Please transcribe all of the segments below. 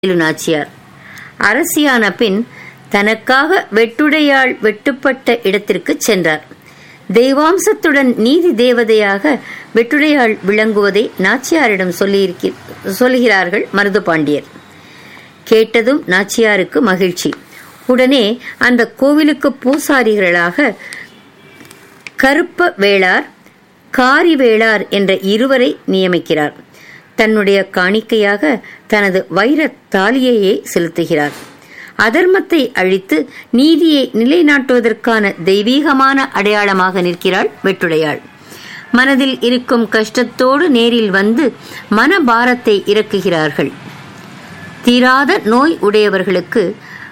வேலு நாச்சியார் அரசியான பின் தனக்காக வெட்டுடையாள் வெட்டுப்பட்ட இடத்திற்கு சென்றார் தெய்வாம்சத்துடன் நீதி தேவதையாக வெட்டுடையாள் விளங்குவதை நாச்சியாரிடம் சொல்லியிருக்கி சொல்கிறார்கள் மருதுபாண்டியர் கேட்டதும் நாச்சியாருக்கு மகிழ்ச்சி உடனே அந்த கோவிலுக்கு பூசாரிகளாக கருப்ப வேளார் காரி வேளார் என்ற இருவரை நியமிக்கிறார் தன்னுடைய காணிக்கையாக தனது வைரத் தாலியையே செலுத்துகிறார் அதர்மத்தை அழித்து நீதியை நிலைநாட்டுவதற்கான தெய்வீகமான அடையாளமாக நிற்கிறாள் வெட்டுடையாள் மனதில் இருக்கும் கஷ்டத்தோடு நேரில் வந்து மனபாரத்தை இறக்குகிறார்கள் தீராத நோய் உடையவர்களுக்கு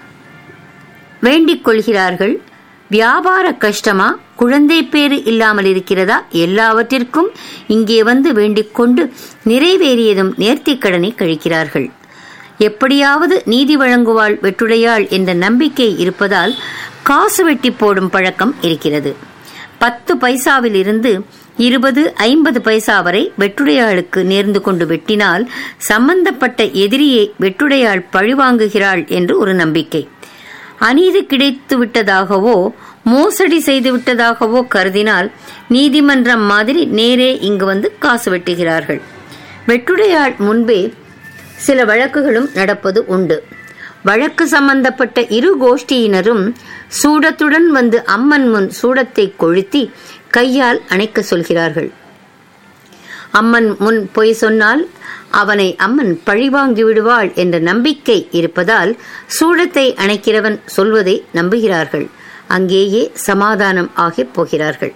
வேண்டிக் கொள்கிறார்கள் வியாபார கஷ்டமா குழந்தை பேறு இல்லாமல் இருக்கிறதா எல்லாவற்றிற்கும் இங்கே வந்து வேண்டிக் கொண்டு நிறைவேறியதும் நேர்த்திக் கடனை கழிக்கிறார்கள் எப்படியாவது நீதி வழங்குவாள் வெட்டுடையாள் என்ற நம்பிக்கை இருப்பதால் காசு வெட்டி போடும் பழக்கம் இருக்கிறது பத்து பைசாவில் இருந்து இருபது ஐம்பது பைசா வரை வெட்டுடையாளுக்கு நேர்ந்து கொண்டு வெட்டினால் சம்பந்தப்பட்ட எதிரியை வெட்டுடையாள் பழிவாங்குகிறாள் என்று ஒரு நம்பிக்கை அநீதி கிடைத்து விட்டதாகவோ மோசடி செய்து விட்டதாகவோ கருதினால் நீதிமன்றம் மாதிரி நேரே இங்கு வந்து காசு வெட்டுகிறார்கள் வெட்டுடையாள் முன்பே சில வழக்குகளும் நடப்பது உண்டு வழக்கு சம்பந்தப்பட்ட இரு கோஷ்டியினரும் சூடத்துடன் வந்து அம்மன் முன் சூடத்தை கொளுத்தி கையால் அணைக்க சொல்கிறார்கள் அம்மன் முன் பொய் சொன்னால் அவனை அம்மன் பழிவாங்கி விடுவாள் என்ற நம்பிக்கை இருப்பதால் சூடத்தை அணைக்கிறவன் சொல்வதை நம்புகிறார்கள் அங்கேயே சமாதானம் ஆகிப் போகிறார்கள்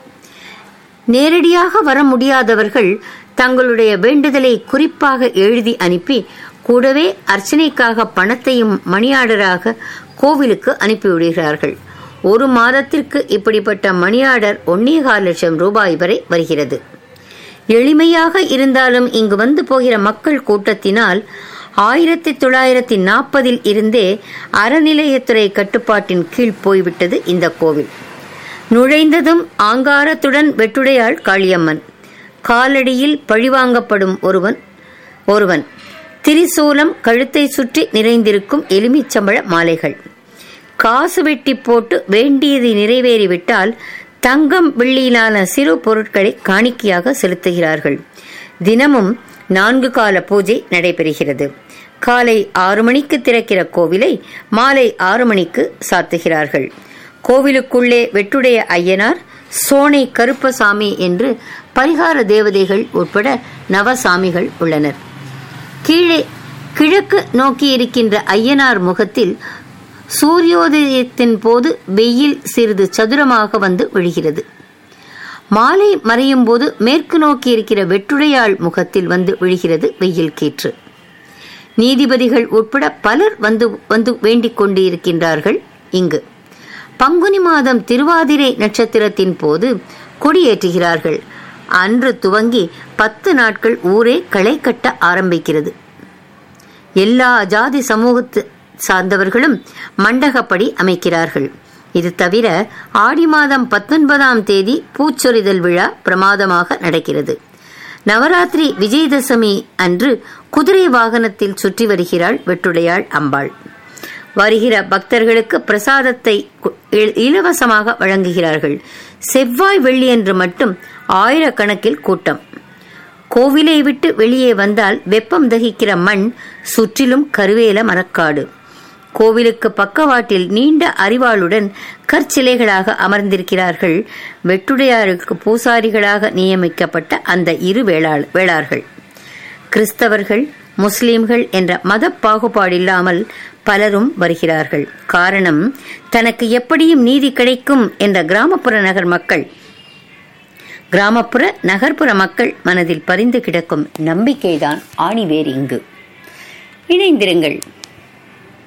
நேரடியாக வர முடியாதவர்கள் தங்களுடைய வேண்டுதலை குறிப்பாக எழுதி அனுப்பி கூடவே அர்ச்சனைக்காக பணத்தையும் மணியாடராக கோவிலுக்கு அனுப்பிவிடுகிறார்கள் ஒரு மாதத்திற்கு இப்படிப்பட்ட மணியாடர் ஒன்னேகால் லட்சம் ரூபாய் வரை வருகிறது எளிமையாக இருந்தாலும் இங்கு வந்து போகிற மக்கள் கூட்டத்தினால் ஆயிரத்தி தொள்ளாயிரத்தி நாற்பதில் இருந்தே அறநிலையத்துறை கட்டுப்பாட்டின் கீழ் போய்விட்டது இந்த கோவில் நுழைந்ததும் ஆங்காரத்துடன் வெட்டுடையாள் காளியம்மன் காலடியில் பழிவாங்கப்படும் ஒருவன் ஒருவன் திரிசூலம் கழுத்தை சுற்றி நிறைந்திருக்கும் எலுமிச்சம்பழ மாலைகள் காசு வெட்டி போட்டு வேண்டியது நிறைவேறிவிட்டால் தங்கம் வெள்ளியிலான சிறு பொருட்களை காணிக்கையாக செலுத்துகிறார்கள் தினமும் நான்கு கால பூஜை நடைபெறுகிறது காலை ஆறு மணிக்கு திறக்கிற கோவிலை மாலை ஆறு மணிக்கு சாத்துகிறார்கள் கோவிலுக்குள்ளே வெட்டுடைய ஐயனார் சோனை கருப்பசாமி என்று பரிகார தேவதைகள் உட்பட நவசாமிகள் உள்ளனர் கீழே கிழக்கு நோக்கி இருக்கின்ற ஐயனார் முகத்தில் சூரியோதயத்தின் போது வெயில் சிறிது சதுரமாக வந்து விழுகிறது மாலை மறையும் போது மேற்கு நோக்கி இருக்கிற வெட்டுடையாள் முகத்தில் வந்து விழுகிறது வெயில் கீற்று நீதிபதிகள் உட்பட பலர் வந்து வந்து வேண்டிக் கொண்டு இருக்கின்றார்கள் இங்கு பங்குனி மாதம் திருவாதிரை நட்சத்திரத்தின் போது கொடியேற்றுகிறார்கள் அன்று துவங்கி பத்து நாட்கள் ஊரே களை கட்ட ஆரம்பிக்கிறது எல்லா ஜாதி சமூகத்து சார்ந்தவர்களும் மண்டகப்படி அமைக்கிறார்கள் இது தவிர ஆடி மாதம் பத்தொன்பதாம் தேதி பூச்சொரிதல் விழா பிரமாதமாக நடக்கிறது நவராத்திரி விஜயதசமி அன்று குதிரை வாகனத்தில் சுற்றி வருகிறாள் வெட்டுடையாள் அம்பாள் வருகிற பக்தர்களுக்கு பிரசாதத்தை இலவசமாக வழங்குகிறார்கள் செவ்வாய் வெள்ளி என்று மட்டும் ஆயிரக்கணக்கில் கூட்டம் கோவிலை விட்டு வெளியே வந்தால் வெப்பம் தகிக்கிற மண் சுற்றிலும் கருவேல மரக்காடு கோவிலுக்கு பக்கவாட்டில் நீண்ட அறிவாளுடன் கற்சிலைகளாக அமர்ந்திருக்கிறார்கள் வெட்டுடையாருக்கு பூசாரிகளாக நியமிக்கப்பட்ட அந்த இரு வேளாள் வேளார்கள் கிறிஸ்தவர்கள் முஸ்லிம்கள் என்ற மத பாகுபாடில்லாமல் பலரும் வருகிறார்கள் காரணம் தனக்கு எப்படியும் நீதி கிடைக்கும் என்ற கிராமப்புற நகர் மக்கள் கிராமப்புற நகர்ப்புற மக்கள் மனதில் பறிந்து கிடக்கும் நம்பிக்கைதான் ஆணிவேர் இங்கு இணைந்திருங்கள்